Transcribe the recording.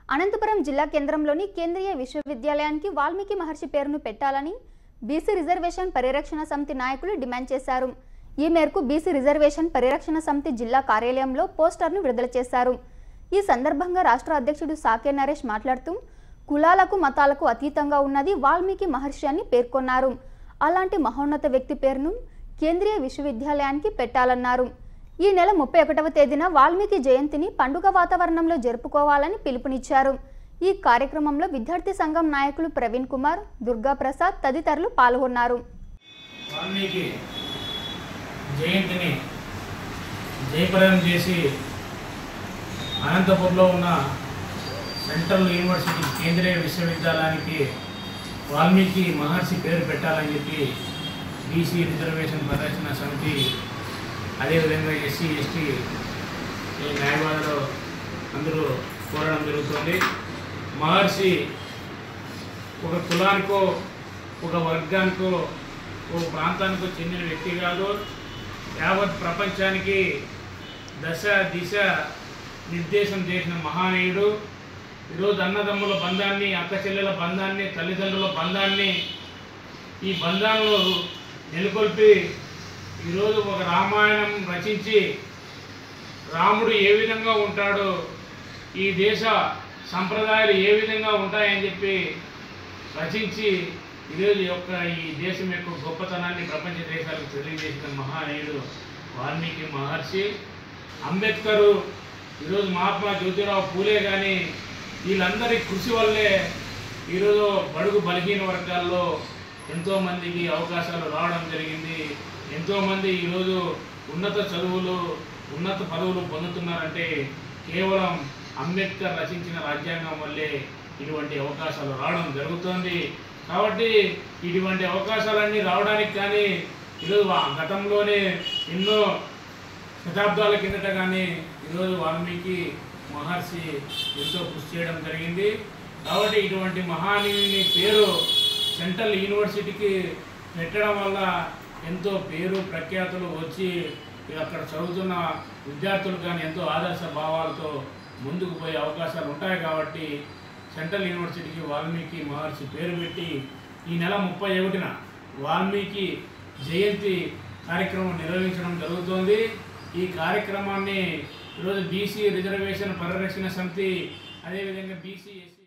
అనంతపురం జిల్లా కేంద్రంలోని కేంద్రీయ విశ్వవిద్యాలయానికి వాల్మీకి మహర్షి పేరును పెట్టాలని బీసీ రిజర్వేషన్ పరిరక్షణ సమితి నాయకులు డిమాండ్ చేశారు ఈ మేరకు బీసీ రిజర్వేషన్ పరిరక్షణ సమితి జిల్లా కార్యాలయంలో పోస్టర్ను విడుదల చేశారు ఈ సందర్భంగా రాష్ట్ర అధ్యక్షుడు సాకే నరేష్ మాట్లాడుతూ కులాలకు మతాలకు అతీతంగా ఉన్నది వాల్మీకి మహర్షి అని పేర్కొన్నారు అలాంటి మహోన్నత వ్యక్తి పేరును కేంద్రీయ విశ్వవిద్యాలయానికి పెట్టాలన్నారు ఈ నెల ముప్పై ఒకటవ తేదీన వాల్మీకి జయంతిని పండుగ వాతావరణంలో జరుపుకోవాలని పిలుపునిచ్చారు ఈ కార్యక్రమంలో విద్యార్థి సంఘం నాయకులు ప్రవీణ్ కుమార్ దుర్గా ప్రసాద్ తదితరులు పాల్గొన్నారు వాల్మీకి జయంతిని జయప్రదం చేసి అనంతపూర్లో ఉన్న సెంట్రల్ యూనివర్సిటీ కేంద్రీయ విశ్వవిద్యాలయానికి వాల్మీకి మహర్షి పేరు పెట్టాలని చెప్పి బీసీ రిజర్వేషన్ పరిరక్షణ సమితి అదేవిధంగా ఎస్సీ ఎస్టీ ఈ న్యాయవాదులు అందరూ కోరడం జరుగుతుంది మహర్షి ఒక కులానికో ఒక వర్గానికో ఒక ప్రాంతానికో చెందిన వ్యక్తి కాదు యావత్ ప్రపంచానికి దశ దిశ నిర్దేశం చేసిన మహానీయుడు ఈరోజు అన్నదమ్ముల బంధాన్ని అక్క చెల్లెల బంధాన్ని తల్లిదండ్రుల బంధాన్ని ఈ బంధాలను నెలకొల్పి ఈరోజు ఒక రామాయణం రచించి రాముడు ఏ విధంగా ఉంటాడో ఈ దేశ సంప్రదాయాలు ఏ విధంగా ఉంటాయని చెప్పి రచించి ఈరోజు యొక్క ఈ దేశం యొక్క గొప్పతనాన్ని ప్రపంచ దేశాలకు తెలియజేసిన మహానీయుడు వాల్మీకి మహర్షి అంబేద్కరు ఈరోజు మహాత్మా జ్యోతిరావు పూలే కానీ వీళ్ళందరి కృషి వల్లే ఈరోజు బడుగు బలహీన వర్గాల్లో ఎంతోమందికి అవకాశాలు రావడం జరిగింది ఎంతోమంది ఈరోజు ఉన్నత చదువులు ఉన్నత పదవులు పొందుతున్నారంటే కేవలం అంబేద్కర్ రచించిన రాజ్యాంగం వల్లే ఇటువంటి అవకాశాలు రావడం జరుగుతుంది కాబట్టి ఇటువంటి అవకాశాలన్నీ రావడానికి కానీ ఈరోజు వా- గతంలోనే ఎన్నో శతాబ్దాల కిందట కానీ ఈరోజు వాల్మీకి మహర్షి ఎంతో కృషి చేయడం జరిగింది కాబట్టి ఇటువంటి మహానీయుని పేరు సెంట్రల్ యూనివర్సిటీకి పెట్టడం వల్ల ఎంతో పేరు ప్రఖ్యాతులు వచ్చి అక్కడ చదువుతున్న విద్యార్థులు కానీ ఎంతో ఆదర్శ భావాలతో ముందుకు పోయే అవకాశాలు ఉంటాయి కాబట్టి సెంట్రల్ యూనివర్సిటీకి వాల్మీకి మహర్షి పేరు పెట్టి ఈ నెల ముప్పై ఒకటిన వాల్మీకి జయంతి కార్యక్రమం నిర్వహించడం జరుగుతోంది ఈ కార్యక్రమాన్ని ఈరోజు బీసీ రిజర్వేషన్ పరిరక్షణ సమితి అదేవిధంగా బీసీ ఎస్సీ